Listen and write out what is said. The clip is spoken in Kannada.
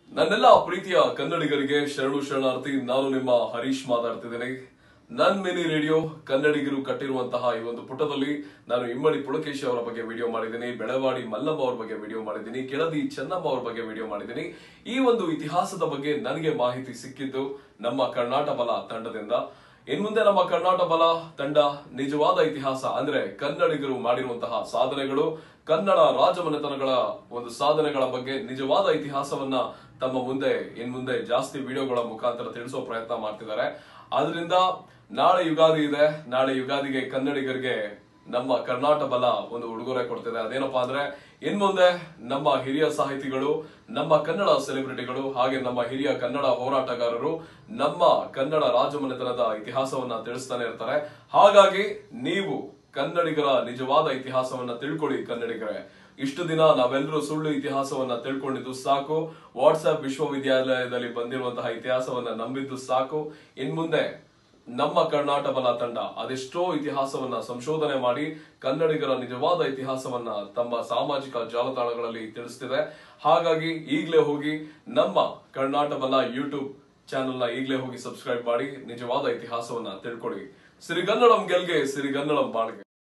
ನನ್ನೆಲ್ಲ ಪ್ರೀತಿಯ ಕನ್ನಡಿಗರಿಗೆ ಶರಣು ಶರಣಾರ್ಥಿ ನಾನು ನಿಮ್ಮ ಹರೀಶ್ ಮಾತಾಡ್ತಿದ್ದೇನೆ ನನ್ ಮಿನಿ ರೇಡಿಯೋ ಕನ್ನಡಿಗರು ಕಟ್ಟಿರುವಂತಹ ಈ ಒಂದು ಪುಟದಲ್ಲಿ ನಾನು ಇಮ್ಮಡಿ ಪುಳಕೇಶಿ ಅವರ ಬಗ್ಗೆ ವಿಡಿಯೋ ಮಾಡಿದ್ದೀನಿ ಬೆಳವಾಡಿ ಮಲ್ಲಮ್ಮ ಅವರ ಬಗ್ಗೆ ವಿಡಿಯೋ ಮಾಡಿದ್ದೀನಿ ಕೆಳದಿ ಚೆನ್ನಮ್ಮ ಅವರ ಬಗ್ಗೆ ವಿಡಿಯೋ ಮಾಡಿದ್ದೀನಿ ಈ ಒಂದು ಇತಿಹಾಸದ ಬಗ್ಗೆ ನನಗೆ ಮಾಹಿತಿ ಸಿಕ್ಕಿದ್ದು ನಮ್ಮ ಕರ್ನಾಟಕ ಬಲ ತಂಡದಿಂದ ಇನ್ ಮುಂದೆ ನಮ್ಮ ಕರ್ನಾಟಕ ಬಲ ತಂಡ ನಿಜವಾದ ಇತಿಹಾಸ ಅಂದ್ರೆ ಕನ್ನಡಿಗರು ಮಾಡಿರುವಂತಹ ಸಾಧನೆಗಳು ಕನ್ನಡ ರಾಜಮನೆತನಗಳ ಒಂದು ಸಾಧನೆಗಳ ಬಗ್ಗೆ ನಿಜವಾದ ಇತಿಹಾಸವನ್ನ ತಮ್ಮ ಮುಂದೆ ಇನ್ ಮುಂದೆ ಜಾಸ್ತಿ ವಿಡಿಯೋಗಳ ಮುಖಾಂತರ ತಿಳಿಸೋ ಪ್ರಯತ್ನ ಮಾಡ್ತಿದ್ದಾರೆ ಆದ್ರಿಂದ ನಾಳೆ ಯುಗಾದಿ ಇದೆ ನಾಳೆ ಯುಗಾದಿಗೆ ಕನ್ನಡಿಗರಿಗೆ ನಮ್ಮ ಕರ್ನಾಟಕ ಬಲ ಒಂದು ಉಡುಗೊರೆ ಕೊಡ್ತಿದೆ ಅದೇನಪ್ಪಾ ಅಂದ್ರೆ ಇನ್ ಮುಂದೆ ನಮ್ಮ ಹಿರಿಯ ಸಾಹಿತಿಗಳು ನಮ್ಮ ಕನ್ನಡ ಸೆಲೆಬ್ರಿಟಿಗಳು ಹಾಗೆ ನಮ್ಮ ಹಿರಿಯ ಕನ್ನಡ ಹೋರಾಟಗಾರರು ನಮ್ಮ ಕನ್ನಡ ರಾಜಮನೆತನದ ಇತಿಹಾಸವನ್ನ ತಿಳಿಸ್ತಾನೆ ಇರ್ತಾರೆ ಹಾಗಾಗಿ ನೀವು ಕನ್ನಡಿಗರ ನಿಜವಾದ ಇತಿಹಾಸವನ್ನ ತಿಳ್ಕೊಳ್ಳಿ ಕನ್ನಡಿಗರೇ ಇಷ್ಟು ದಿನ ನಾವೆಲ್ಲರೂ ಸುಳ್ಳು ಇತಿಹಾಸವನ್ನ ತಿಳ್ಕೊಂಡಿದ್ದು ಸಾಕು ವಾಟ್ಸ್ಆಪ್ ವಿಶ್ವವಿದ್ಯಾಲಯದಲ್ಲಿ ಬಂದಿರುವಂತಹ ಇತಿಹಾಸವನ್ನ ನಂಬಿದ್ದು ಸಾಕು ಇನ್ ಮುಂದೆ ನಮ್ಮ ಕರ್ನಾಟಕ ಬಲ ತಂಡ ಅದೆಷ್ಟೋ ಇತಿಹಾಸವನ್ನ ಸಂಶೋಧನೆ ಮಾಡಿ ಕನ್ನಡಿಗರ ನಿಜವಾದ ಇತಿಹಾಸವನ್ನ ತಮ್ಮ ಸಾಮಾಜಿಕ ಜಾಲತಾಣಗಳಲ್ಲಿ ತಿಳಿಸ್ತಿದೆ ಹಾಗಾಗಿ ಈಗಲೇ ಹೋಗಿ ನಮ್ಮ ಕರ್ನಾಟಕ ಬಲ ಯೂಟ್ಯೂಬ್ ಚಾನೆಲ್ ನ ಈಗಲೇ ಹೋಗಿ ಸಬ್ಸ್ಕ್ರೈಬ್ ಮಾಡಿ ನಿಜವಾದ ಇತಿಹಾಸವನ್ನ ತಿಳ್ಕೊಳ್ಳಿ ಸಿರಿಗನ್ನಡಂ ಗೆಲ್ಗೆ ಸಿರಿಗನ್ನಡಂ ಬಾಳ್ಗೆ